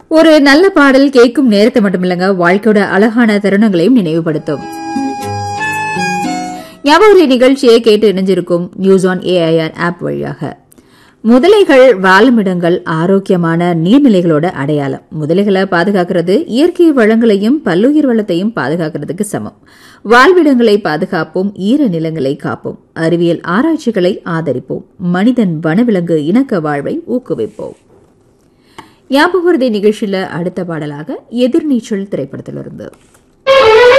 ஒரு நல்ல பாடல் கேட்கும் நேரத்தை மட்டுமில்லங்க வாழ்க்கையோட அழகான தருணங்களையும் நினைவுபடுத்தும் ஞாபக நிகழ்ச்சியை கேட்டு இணைஞ்சிருக்கும் நியூஸ் ஆன் ஏஐஆர் ஆப் வழியாக முதலைகள் வாழுமிடங்கள் ஆரோக்கியமான நீர்நிலைகளோட அடையாளம் முதலைகளை பாதுகாக்கிறது இயற்கை வளங்களையும் பல்லுயிர் வளத்தையும் பாதுகாக்கிறதுக்கு சமம் வாழ்விடங்களை பாதுகாப்போம் ஈர நிலங்களை காப்போம் அறிவியல் ஆராய்ச்சிகளை ஆதரிப்போம் மனிதன் வனவிலங்கு இணக்க வாழ்வை ஊக்குவிப்போம் ஞாபக நிகழ்ச்சியில அடுத்த பாடலாக எதிர்நீச்சல் திரைப்படத்திலிருந்து